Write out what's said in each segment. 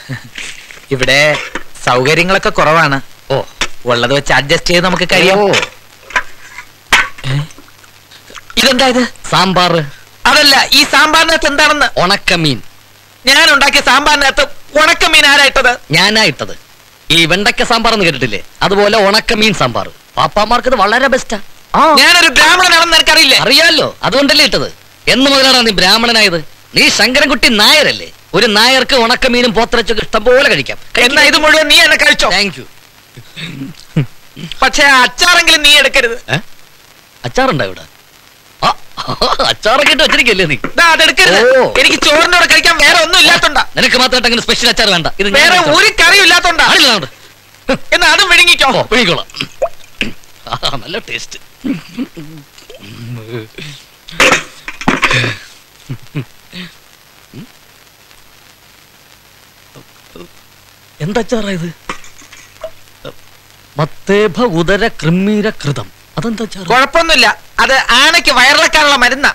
ഇവിടെ സൗകര്യങ്ങളൊക്കെ കുറവാണ് ഓ ഉള്ളത് വെച്ച് അഡ്ജസ്റ്റ് ചെയ്ത് നമുക്ക് കഴിയാം ഓ ഇതെന്താ ഇത് സാമ്പാർ അതല്ല ഈ സാമ്പാറിനകത്ത് എന്താണെന്ന് ഉണക്കമീൻ ഞാൻ ഉണ്ടാക്കിയ സാമ്പാറിനകത്ത് ഉണക്കമീൻ ആരായിട്ടത് ഞാനാ ഇട്ടത് ഈ വെണ്ടയ്ക്ക സാമ്പാർ എന്ന് കേട്ടിട്ടില്ലേ അതുപോലെ ഉണക്കമീൻ സാമ്പാർ പാപ്പാമാർക്ക് ഇത് വളരെ ബെസ്റ്റാ ഞാനൊരു ബ്രാഹ്മണനാണെന്ന് എനിക്കറിയില്ലേ അറിയാലോ അതുകൊണ്ടല്ലേ ഇട്ടത് എന്ന് മുതലാണ് നീ ബ്രാഹ്മണനായത് നീ ശങ്കരൻകുട്ടി നായരല്ലേ ഒരു നായർക്ക് ഉണക്കമീനും പോത്തിറച്ചൊക്കെ ഇഷ്ടം പോലെ കഴിക്കാം എന്നാ ഇത് മുഴുവൻ നീ എന്നെ കഴിച്ചോ താങ്ക് യു പക്ഷെ ആ അച്ചാറെങ്കിലും നീ എടുക്കരുത് അച്ചാറുണ്ടോ ഇവിടെ ആ, അച്ചാറൊക്കെ ഇട്ട് വെച്ചിരിക്കല്ലേ നീ ദാ അതെടുക്കരുത് ഓ. എനിക്ക് ചോറിന്റെ കൂടെ കഴിക്കാൻ വേറെ ഒന്നും ഇല്ലാത്തോണ്ടാ നിനക്ക് മാത്രമായിട്ട് അങ്ങനെ സ്പെഷ്യൽ അച്ചാർ വേണ്ട ഇത് ഞാൻ വേറെ കഴിച്ചോളാം. ഒരു കറിയും ഇല്ലാത്തോണ്ടാ ആടില്ല അങ്ങോട്ട്. എന്നാ അതും വിഴുങ്ങിക്കോ ഓ, ഒഴുകിക്കോളാം. ആ, നല്ല ടേസ്റ്റ് എന്താച്ചാറാ ഇത് മത്തേഭ ഉദര കൃമീര കൃതം അതെന്താ ചാറ് കുഴപ്പമൊന്നുമില്ല അത് ആനയ്ക്ക് വയറിളക്കാനുള്ള മരുന്നാ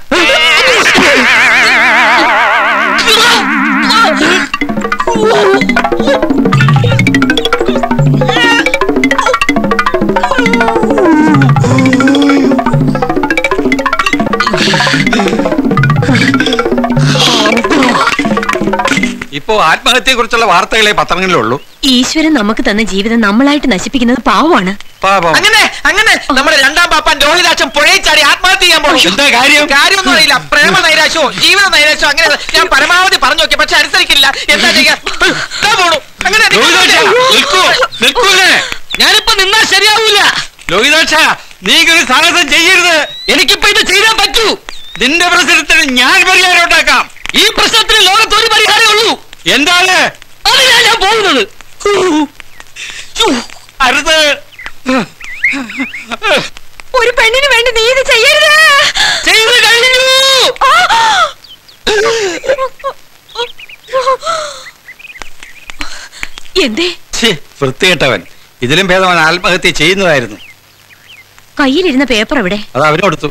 ഇപ്പോ ആത്മഹത്യയെ കുറിച്ചുള്ള വാർത്തകളെ പത്രങ്ങളിലുള്ളൂ ഈശ്വരൻ നമുക്ക് തന്ന ജീവിതം നമ്മളായിട്ട് നശിപ്പിക്കുന്നത് പാവമാണ് പാപം അങ്ങനെ അങ്ങനെ നമ്മുടെ രണ്ടാം പാപ്പാൻ രോഹിതാക്ഷൻ പുഴയിൽ ചാടി ആത്മഹത്യ ചെയ്യാൻ പോകും എന്താ കാര്യം കാര്യമൊന്നും അറിയില്ല പ്രേമ നൈരാശ്യവും ജീവിത നൈരാശ്യവും അങ്ങനെ ഞാൻ പരമാവധി പറഞ്ഞു നോക്കി പക്ഷെ അനുസരിക്കില്ല എന്താ ചെയ്യാ ദാ പോണു അങ്ങനെ ലോഹിതാക്ഷ, നിൽക്കൂ, നിൽക്കൂലേ? ഞാനിപ്പോ നിന്നാ ശരിയാവൂല ലോഹിതാക്ഷ നീ ഒരു സാഹസം ചെയ്യരുത് എനിക്കിപ്പോ ഇത് ചെയ്യാൻ പറ്റൂ നിന്റെ പ്രശ്നത്തിന് ഞാൻ പരിഹാരം ഉണ്ടാക്കാം ഈ പ്രശ്നത്തിന് ലോകത്ത് ഒരു പരിഹാരമേ ഉള്ളൂ എന്താണ് അതിനാ ഞാൻ പോകുന്നത് അരുത് ഒരു പെണ്ണിന് വേണ്ടി നീ ഇത് ചെയ്യരുത് ചെയ്തു കഴിഞ്ഞു എന്തേ ഛേ, വൃത്തികെട്ടവൻ ഇതിലും ഭേദം അവൻ ആത്മഹത്യ ചെയ്യുന്നതായിരുന്നു കയ്യിലിരുന്ന പേപ്പർ എവിടെ അത് അവന് കൊടുത്തു